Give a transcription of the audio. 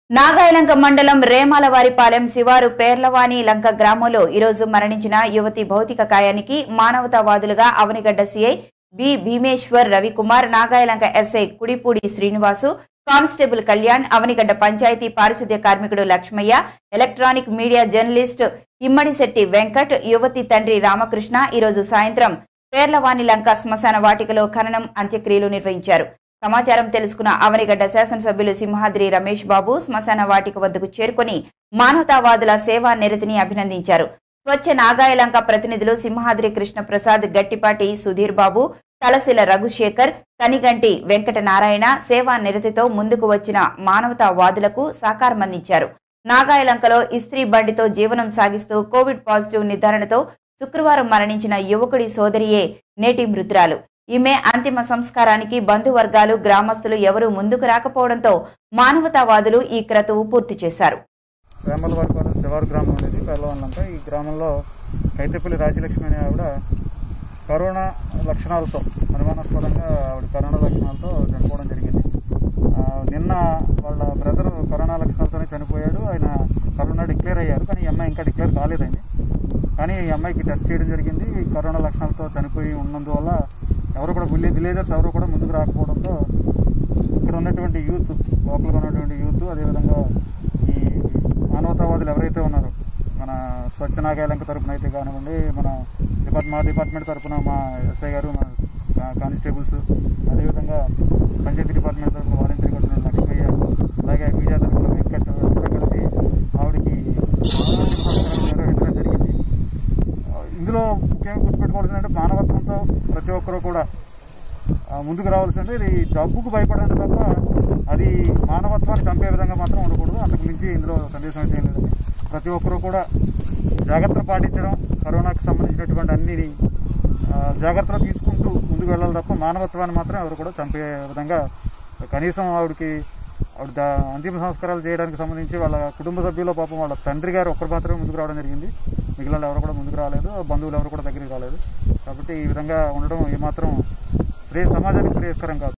నాగాయలంక మండలం రేమాలవారిపాలెం శివారు పేర్లవాణి లంక గ్రామంలో ఈరోజు మరణించిన యువతి భౌతిక కాయానికి మానవతావాదులుగా Avanigadda CI B Bhimeshwar Ravikumar Nagayalanka SI Kudipudi Srinivasu constable Kalyan Avanigadda panchayati పారిశుద్ధ్య కార్మికుడు Lakshmaiah electronic media journalist Immadisetty Venkat యువతి తండ్రి రామకృష్ణ ఈరోజు సాయంత్రం పేర్లవాణి లంక శ్మశాన వాటికలో ఖననం అంత్యక్రియలు నిర్వహించారు సమాచారం తెలుసుకున్న అవనిగడ్డ శాసనసభ్యులు సింహాద్రి రమేష్ బాబు శ్మశాన వాటిక వద్దకు చేరుకొని మానవతావాదుల సేవా నిరతిని అభినందించారు స్వచ్ఛ నాగాయలంక ప్రతినిధులు సింహాద్రి కృష్ణ ప్రసాద్ గట్టిపాటి సుధీర్ బాబు తలశిల రఘుశేఖర్ కనిగంటి వెంకట నారాయణ సేవా నిరతితో ముందుకు వచ్చిన మానవతావాదులకు సహకారం అందించారు నాగాయలంకలో ఇస్త్రీ బండితో జీవనం సాగిస్తూ కోవిడ్ పాజిటివ్ నిర్ధారణతో శుక్రవారం మరణించిన యువకుడి సోదరియే నేటి మృతురాలు ఈమె అంతిమ సంస్కారానికి బంధువర్గాలు గ్రామస్తులు ఎవరూ ముందుకు రాకపోవడంతో మానవతావాదులు ఈ క్రతువు పూర్తి చేశారు వేమల వరపాలెం శివారు గ్రామం అనేది పేర్లవన్లంక ఈ గ్రామంలో కైతేపల్లి రాజ్యలక్ష్మి అనే ఆవిడ కరోనా లక్షణాలతో అనుమానాస్పదంగా ఆవిడ కరోనా లక్షణాలతో చనిపోవడం జరిగింది ఆ, నిన్న వాళ్ళ బ్రదర్ కరోనా లక్షణాలతోనే చనిపోయాడు ఆయన కరోనా డిక్లేర్ అయ్యారు కానీ ఈ అమ్మాయి ఇంకా డిక్లేర్ కాలేదండి కానీ ఈ అమ్మాయికి టెస్ట్ చేయడం జరిగింది కరోనా లక్షణాలతో చనిపోయి ఉన్నందువల్ల ఎవరు కూడా విలే విలేజర్స్ ఎవరు కూడా ముందుకు రాకపోవడంతో ఇక్కడ ఉన్నటువంటి యూత్ లోకల్గా ఉన్నటువంటి యూత్ అదేవిధంగా ఈ మానవతావాదులు ఎవరైతే ఉన్నారో మన స్వచ్ఛ నాగాయలంక తరపున అయితే కానివ్వండి మన డిపార్ట్ మా డిపార్ట్మెంట్ తరపున మా ఎస్ఐ గారు మా కా- కానిస్టేబుల్స్ అదేవిధంగా పంచాయతీ డిపార్ట్మెంట్ తరపున వాలంటీర్గా వచ్చిన లక్ష్మయ్య అలాగే మీడియా తరపున వెంకట్ అందరూ కలిసి ఆవిడకి సంస్కారం నిర్వహించడం జరిగింది ఆ, ఇందులో ముఖ్యంగా గుర్తుపెట్టుకోవాల్సిందంటే మానవత్వంతో ప్రతి ఒక్కరూ కూడా ఆ, ముందుకు రావాల్సింది ఇది జబ్బుకు భయపడండి తప్ప అది మానవత్వాన్ని చంపే విధంగా మాత్రం ఉండకూడదు అంతకు మించి ఇందులో సందేశం అయితే ఏం లేదండి ప్రతి ఒక్కరూ కూడా జాగ్రత్తలు పాటించడం కరోనాకు సంబంధించినటువంటి అన్ని ఆ, జాగ్రత్తలు తీసుకుంటూ ముందుకు వెళ్ళాలి తప్ప మానవత్వాన్ని మాత్రం ఎవరు కూడా చంపే విధంగా కనీసం ఆవిడకి ఆవిడ దా- అంతిమ సంస్కారాలు చేయడానికి సంబంధించి వాళ్ళ కుటుంబ సభ్యుల పాపం వాళ్ళ తండ్రి గారు ఒక్కరు మాత్రమే ముందుకు రావడం జరిగింది మిగిలిన ఎవరు కూడా ముందుకు రాలేదు బంధువులు ఎవరు కూడా దగ్గరికి రాలేదు కాబట్టి ఈ విధంగా ఉండడం ఏమాత్రం శ్రేయ సమాజానికి శ్రేయస్కరం కాదు